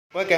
okay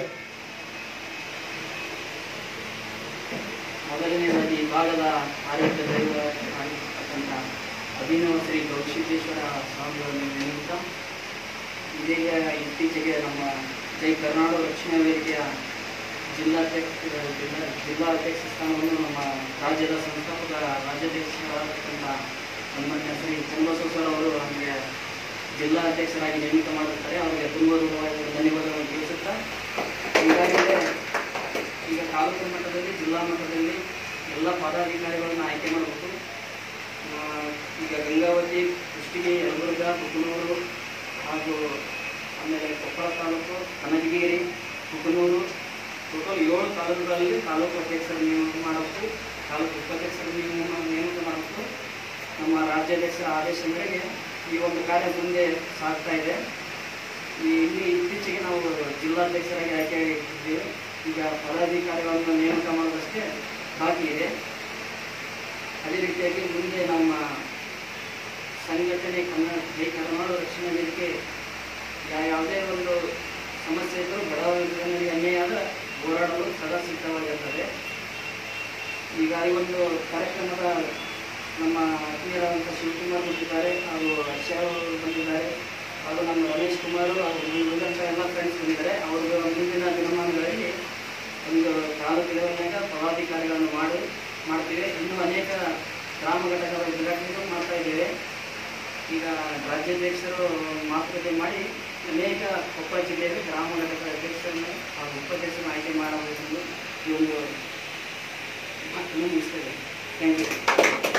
ಮೊದಲನೇದಾಗಿ ಈ ಭಾಗದ ಆಡಳಿತ ದೈವ ಆಗಿರ್ತಕ್ಕಂಥ ಅಭಿನವ ಶ್ರೀ ಗೌಶಿದ್ದೇಶ್ವರ ಸ್ವಾಮಿಗಳನ್ನು ನೆನೆಯುತ್ತಾ ಇದೀಗ ಇತ್ತೀಚೆಗೆ ನಮ್ಮ ಜೈ ಕರ್ನಾಟಕ ರಕ್ಷಣಾ ವೇದಿಕೆಯ ಜಿಲ್ಲಾಧ್ಯಕ್ಷ ಜಿಲ್ಲಾ ಜಿಲ್ಲಾಧ್ಯಕ್ಷ ಸ್ಥಾನವನ್ನು ನಮ್ಮ ರಾಜ್ಯದ ಸಂಸ್ಥಾಪಕ ರಾಜ್ಯಾಧ್ಯಕ್ಷರಾಗಿರ್ತಕ್ಕಂಥ ಸನ್ಮಾನ್ಯ ಶ್ರೀ ಚನ್ನಬಸವ ಸರ್ ಅವರು ನಮಗೆ ಜಿಲ್ಲಾಧ್ಯಕ್ಷರಾಗಿ ನೇಮಕ ಮಾಡಿರ್ತಾರೆ ಅವರಿಗೆ ತುಂಬ ದೂರವಾಗಿ ಧನ್ಯವಾದಗಳನ್ನು ತಿಳಿಸುತ್ತಾ ಈಗಾಗಲೇ ಈಗ ತಾಲೂಕು ಮಟ್ಟದಲ್ಲಿ ಜಿಲ್ಲಾ ಮಟ್ಟದಲ್ಲಿ ಎಲ್ಲ ಪದಾಧಿಕಾರಿಗಳನ್ನು ಆಯ್ಕೆ ಮಾಡಬೇಕು ಆ, ಈಗ ಗಂಗಾವತಿ ಕುಷ್ಟಗಿ ಯಲಬುರ್ಗಾ ಕುಕನೂರು ಹಾಗೂ ಆಮೇಲೆ ಕೊಪ್ಪಳ ತಾಲೂಕು ಕನಕಗಿರಿ ಕುಕನೂರು ಟೋಟಲ್ ಏಳು ತಾಲೂಕುಗಳಲ್ಲಿ ತಾಲೂಕು ಅಧ್ಯಕ್ಷರ ನೇಮಕ ಮಾಡಬೇಕು ತಾಲೂಕು ಉಪಾಧ್ಯಕ್ಷರ ನೇಮ ನೇಮಕ ಮಾಡಬೇಕು ನಮ್ಮ ರಾಜ್ಯಾಧ್ಯಕ್ಷರ ಆದೇಶ ಮೇರೆಗೆ ಈ ಒಂದು ಕಾರ್ಯ ಮುಂದೆ ಸಾಗ್ತಾ ಇದೆ ಈ ಇಲ್ಲಿ ಇತ್ತೀಚೆಗೆ ನಾವು ಜಿಲ್ಲಾಧ್ಯಕ್ಷರಾಗಿ ಆಯ್ಕೆಯಾಗಿದ್ದೇವೆ ಈಗ ಪದಾಧಿಕಾರಿಗಳನ್ನು ನೇಮಕ ಮಾಡೋದಷ್ಟೇ ಬಾಕಿ ಇದೆ ಅದೇ ರೀತಿಯಾಗಿ ಮುಂದೆ ನಮ್ಮ ಸಂಘಟನೆ ಕನ್ನಡ ಜೈ ಕರ್ನಾಟಕ ರಕ್ಷಣಾ ವೇದಿಕೆ ಯಾ- ಯಾವುದೇ ಒಂದು ಸಮಸ್ಯೆ ಇದ್ದರೂ ಬಡವ ಜನರಿಗೆ ಅನ್ಯಾಯ ಆದರೆ ಹೋರಾಡಲು ಸದಾ ಸಿದ್ಧವಾಗಿರ್ತದೆ ಈಗ ಈ ಒಂದು ಕಾರ್ಯಕ್ರಮದ ನಮ್ಮ ಆತ್ಮೀಯರಾದಂಥ ಶಿವಕುಮಾರ್ ಬಂದಿದ್ದಾರೆ ಹಾಗೂ ಹರ್ಷ ಅವರು ಬಂದಿದ್ದಾರೆ ಹಾಗೂ ನಮ್ಮ ರಮೇಶ್ ಕುಮಾರ್ ಹಾಗೂ ಉಳಿದಂಥ ಎಲ್ಲ ಫ್ರೆಂಡ್ಸ್ ಬಂದಿದ್ದಾರೆ ಅವ್ರಿಗೆ ಮುಂದಿನ ದಿನಮಾನಗಳಲ್ಲಿ ಒಂದು ತಾಲೂಕು ಲೆವೆಲ್ನಾಗ ಪದಾಧಿಕಾರಿಗಳನ್ನು ಮಾಡಿ ಮಾಡ್ತೀವಿ ಇನ್ನೂ ಅನೇಕ ಗ್ರಾಮ ಘಟಕಗಳ ಉದ್ಘಾಟನೆಗಳು ಮಾಡ್ತಾ ಇದ್ದೇವೆ ಈಗ ರಾಜ್ಯಾಧ್ಯಕ್ಷರು ಮಾತುಕತೆ ಮಾಡಿ ಅನೇಕ ಕೊಪ್ಪಳ ಜಿಲ್ಲೆಯಲ್ಲಿ ಗ್ರಾಮ ಘಟಕದ ಅಧ್ಯಕ್ಷರನ್ನು ಹಾಗೂ ಉಪಾಧ್ಯಕ್ಷರನ್ನು ಆಯ್ಕೆ ಮಾಡಬೇಕೆಂದು ಈ ಒಂದು ಮಾತನ್ನು ಮುಗಿಸ್ತೇವೆ ಥ್ಯಾಂಕ್ ಯು